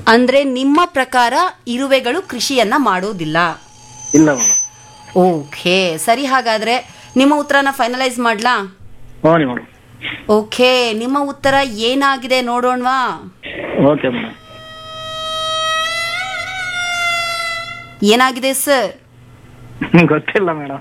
ಅಂದ್ರೆ ನಿಮ್ಮ ಪ್ರಕಾರ ಇರುವೆಗಳು ಕೃಷಿಯನ್ನ ಮಾಡೋದಿಲ್ಲ ಇಲ್ಲ ಮೇಡಮ್ ಓಕೆ ಸರಿ ಹಾಗಾದ್ರೆ ನಿಮ್ಮ ಉತ್ತರನ ಫೈನಲೈಸ್ ಮಾಡ್ಲಾ ಹ್ಞೂ ಮೇಡಮ್ ಓಕೆ ನಿಮ್ಮ ಉತ್ತರ ಏನಾಗಿದೆ ನೋಡೋಣವಾ ಓಕೆ ಮೇಡಮ್ ಏನಾಗಿದೆ ಸರ್ ಗೊತ್ತಿಲ್ಲ ಮೇಡಮ್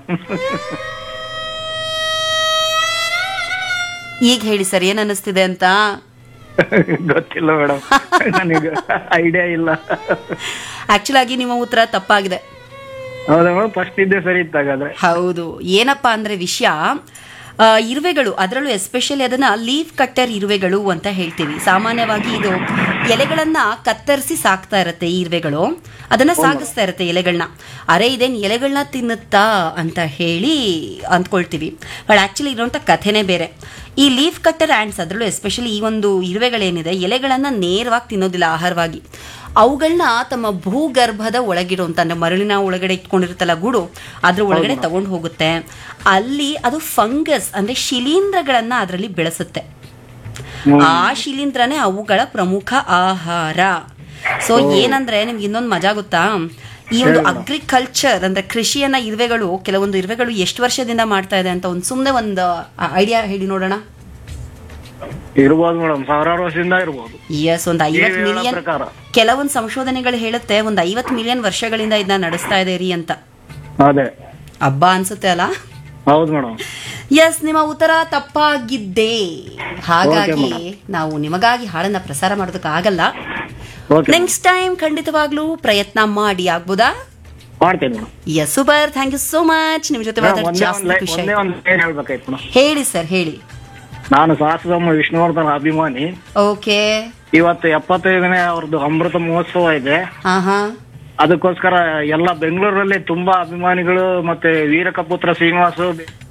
ಈಗ ಹೇಳಿ ಸರ್ ಏನ್ ಅನ್ನಿಸ್ತಿದೆ ಅಂತ ಗೊತ್ತಿಲ್ಲ ಮೇಡಮ್ ನನಗೆ ಐಡಿಯಾ ಇಲ್ಲ ಆಕ್ಚುಲ್ ಆಗಿ ನಿಮ್ಮ ಉತ್ತರ ತಪ್ಪಾಗಿದೆ ಹೌದಾ ಮೇಡಮ್ ಫಸ್ಟ್ ಇದ್ದೆ ಸರಿ ಇತ್ತು ಹಾಗಾದ್ರೆ ಹೌದು ಏನಪ್ಪಾ ಅಂದ್ರೆ ವಿಷಯ ಆ, ಇರುವೆಗಳು ಅದರಲ್ಲೂ ಎಸ್ಪೆಷಲಿ ಅದನ್ನ ಲೀಫ್ ಕಟ್ಟರ್ ಇರುವೆಗಳು ಅಂತ ಹೇಳ್ತೀವಿ ಸಾಮಾನ್ಯವಾಗಿ ಇದು ಎಲೆಗಳನ್ನ ಕತ್ತರಿಸಿ ಸಾಕ್ತಾ ಇರತ್ತೆ ಈ ಇರುವೆಗಳು ಅದನ್ನ ಸಾಗಿಸ್ತಾ ಇರತ್ತೆ ಎಲೆಗಳನ್ನ ಅರೆ ಇದೇನ್ ಎಲೆಗಳನ್ನ ತಿನ್ನುತ್ತಾ ಅಂತ ಹೇಳಿ ಅಂದ್ಕೊಳ್ತೀವಿ ಬಟ್ ಆಕ್ಚುಲಿ ಇರುವಂತ ಕಥೆನೇ ಬೇರೆ ಈ ಲೀಫ್ ಕಟ್ಟರ್ ಆ್ಯಂಡ್ಸ್ ಅದರಲ್ಲೂ ಎಸ್ಪೆಷಲಿ ಈ ಒಂದು ಇರುವೆಗಳೇನಿದೆ ಎಲೆಗಳನ್ನ ನೇರವಾಗಿ ತಿನ್ನೋದಿಲ್ಲ ಆಹಾರವಾಗಿ ಅವುಗಳನ್ನ ತಮ್ಮ ಭೂಗರ್ಭದ ಒಳಗಿರುವಂತ ಅಂದ್ರೆ ಮರಳಿನ ಒಳಗಡೆ ಇಟ್ಕೊಂಡಿರುತ್ತಲ್ಲ ಗೂಡು ಅದ್ರ ಒಳಗಡೆ ತಗೊಂಡು ಹೋಗುತ್ತೆ ಅಲ್ಲಿ ಅದು ಫಂಗಸ್ ಅಂದ್ರೆ ಶಿಲೀಂಧ್ರಗಳನ್ನ ಅದರಲ್ಲಿ ಬೆಳೆಸುತ್ತೆ ಆ ಶಿಲೀಂಧ್ರನೇ ಅವುಗಳ ಪ್ರಮುಖ ಆಹಾರ ಸೊ ಏನಂದ್ರೆ ನಿಮ್ಗೆ ಇನ್ನೊಂದು ಮಜಾ ಗೊತ್ತಾ ಈ ಒಂದು ಅಗ್ರಿಕಲ್ಚರ್ ಅಂದ್ರೆ ಕೃಷಿಯನ್ನ ಇರುವೆಗಳು ಕೆಲವೊಂದು ಇರುವೆಗಳು ಎಷ್ಟು ವರ್ಷದಿಂದ ಮಾಡ್ತಾ ಇದೆ ಅಂತ ಒಂದು ಸುಮ್ಮನೆ ಒಂದು ಐಡಿಯಾ ಹೇಳಿ ನೋಡೋಣ ಇರ್ಬೋದು ಮೇಡಮ್ ಸಾವಿರಾರು ವರ್ಷದಿಂದ ಇರ್ಬೋದು ಎಸ್ ಒಂದು ಐವತ್ತು ನೀವು ಹೇಳೋ ಮಿಲಿಯನ್ ಪ್ರಕಾರ. ಕೆಲವೊಂದು ಸಂಶೋಧನೆಗಳು ಹೇಳುತ್ತೆ ಒಂದು ಐವತ್ತು ಮಿಲಿಯನ್ ವರ್ಷಗಳಿಂದ ಇದನ್ನ ನಡೆಸ್ತಾ ಇದೆ ರೀ ಅಂತ ಅದೇ ಹಬ್ಬ ಅನ್ಸುತ್ತೆ ಅಲ್ಲ ಹೌದು ಮೇಡಮ್ ಎಸ್ ನಿಮ್ಮ ಉತ್ತರ ತಪ್ಪಾಗಿದ್ದೆ ಹಾಗಾಗಿ ನಾವು ನಿಮಗಾಗಿ ಹಾಡನ್ನ ಪ್ರಸಾರ ಮಾಡೋದಕ್ಕೆ ಆಗಲ್ಲ ಓಕೆ ನೆಕ್ಸ್ಟ್ ಟೈಮ್ ಖಂಡಿತವಾಗ್ಲೂ ಪ್ರಯತ್ನ ಮಾಡಿ ಆಗ್ಬೋದಾ ಮಾಡ್ತೇನೆ madam yes super thank you so much ನಿಮ್ ಜೊತೆ ಮಾತಾಡಿ ಒಂದೇ ಜಾಸ್ತಿ ಒಂದು ಖುಷಿ ಒಂದೇ ಆಯ್ತು. ಒಂದು ಲೈನ್ ಹೇಳ್ಬೇಕಾಯ್ತು ಮೇಡಮ್ ಹೇಳಿ ಸರ್ ಹೇಳಿ ನಾನು ಸಾಹಸದಮ್ಮ ವಿಷ್ಣುವರ್ಧನ್ ಅಭಿಮಾನಿ ಓಕೆ ಇವತ್ತು ಎಪ್ಪತ್ತೈದನೇ ಅವ್ರದ್ದು ಅಮೃತ ಮಹೋತ್ಸವ ಇದೆ ಹಾ ಹಾ ಅದಕ್ಕೋಸ್ಕರ ಎಲ್ಲ ಬೆಂಗಳೂರಲ್ಲಿ ತುಂಬಾ ಅಭಿಮಾನಿಗಳು ಮತ್ತೆ ವೀರಕಪುತ್ರ ಶ್ರೀನಿವಾಸ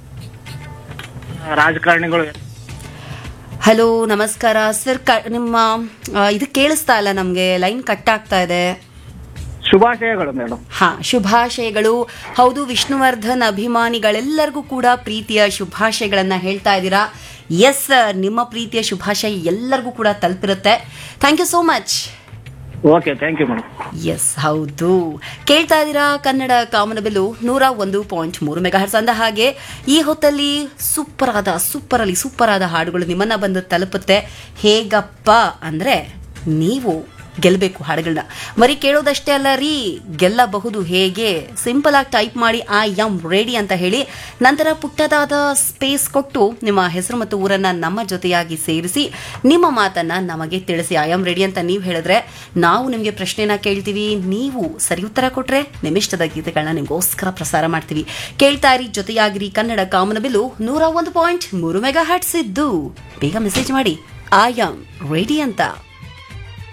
ರಾಜಕಾರಣಿಗಳು ಹಲೋ ನಮಸ್ಕಾರ ಸರ್ ಕ ನಿಮ್ಮ ಆ, ಇದು ಕೇಳಿಸ್ತಾ ಇಲ್ಲ ನಮಗೆ ಲೈನ್ ಕಟ್ ಆಗ್ತಾ ಇದೆ ಶುಭಾಶಯಗಳು ಮೇಡಮ್ ಹಾ ಶುಭಾಶಯಗಳು ಹೌದು ವಿಷ್ಣುವರ್ಧನ್ ಅಭಿಮಾನಿಗಳೆಲ್ಲರಿಗೂ ಕೂಡ ಪ್ರೀತಿಯ ಶುಭಾಶಯಗಳನ್ನ ಹೇಳ್ತಾ ಇದ್ದೀರಾ ಎಸ್ ಸರ್ ನಿಮ್ಮ ಪ್ರೀತಿಯ ಶುಭಾಶಯ ಎಲ್ಲರಿಗೂ ಕೂಡ ತಲುಪಿರುತ್ತೆ thank you so much okay thank you madam yes ಹೌದು ಕೇಳ್ತಾ ಇದ್ದೀರಾ ಕನ್ನಡ ಕಾಮನಬಿಲ್ಲು ನೂರ ಒಂದು ಪಾಯಿಂಟ್ ಮೂರು ಮೆಗಾ ಹರ್ಸ್ ಅಂದ ಹಾಗೆ ಈ ಹೊತ್ತಲ್ಲಿ ಸೂಪರ್ ಆದ ಸೂಪರ್ ಅಲ್ಲಿ ಸೂಪರ್ ಆದ ಹಾಡುಗಳು ನಿಮ್ಮನ್ನ ಬಂದು ತಲುಪುತ್ತೆ ಹೇಗಪ್ಪ ಅಂದ್ರೆ ನೀವು ಗೆಲ್ಲಬೇಕು ಹಾಡುಗಳನ್ನ ಬರೀ ಕೇಳೋದಷ್ಟೇ ಅಲ್ಲ ರೀ ಗೆಲ್ಲಬಹುದು ಹೇಗೆ ಸಿಂಪಲ್ ಆಗಿ ಟೈಪ್ ಮಾಡಿ ಐ ಎಮ್ ರೆಡಿ ಅಂತ ಹೇಳಿ ನಂತರ ಪುಟ್ಟದಾದ ಸ್ಪೇಸ್ ಕೊಟ್ಟು ನಿಮ್ಮ ಹೆಸರು ಮತ್ತು ಊರನ್ನ ನಮ್ಮ ಜೊತೆಯಾಗಿ ಸೇರಿಸಿ ನಿಮ್ಮ ಮಾತನ್ನ ನಮಗೆ ತಿಳಿಸಿ ಐ ಆಮ್ ರೆಡಿ ಅಂತ ನೀವು ಹೇಳಿದ್ರೆ ನಾವು ನಿಮಗೆ ಪ್ರಶ್ನೆನ ಕೇಳ್ತೀವಿ ನೀವು ಸರಿ ಉತ್ತರ ಕೊಟ್ರೆ ನಿಮಿಷ್ಟದ ಗೀತೆಗಳನ್ನ ನಿಮಗೋಸ್ಕರ ಪ್ರಸಾರ ಮಾಡ್ತೀವಿ ಕೇಳ್ತಾ ಇರಿ ಜೊತೆಯಾಗಿರಿ ಕನ್ನಡ ಕಾಮನಬಿಲ್ಲು ನೂರ ಒಂದು ಪಾಯಿಂಟ್ ಮೂರು ಮೆಗಾ ಹಟ್ಸ್ ಇದ್ದು ಬೇಗ ಮೆಸೇಜ್ ಮಾಡಿ ಐ ಆಮ್ ರೆಡಿ ಅಂತ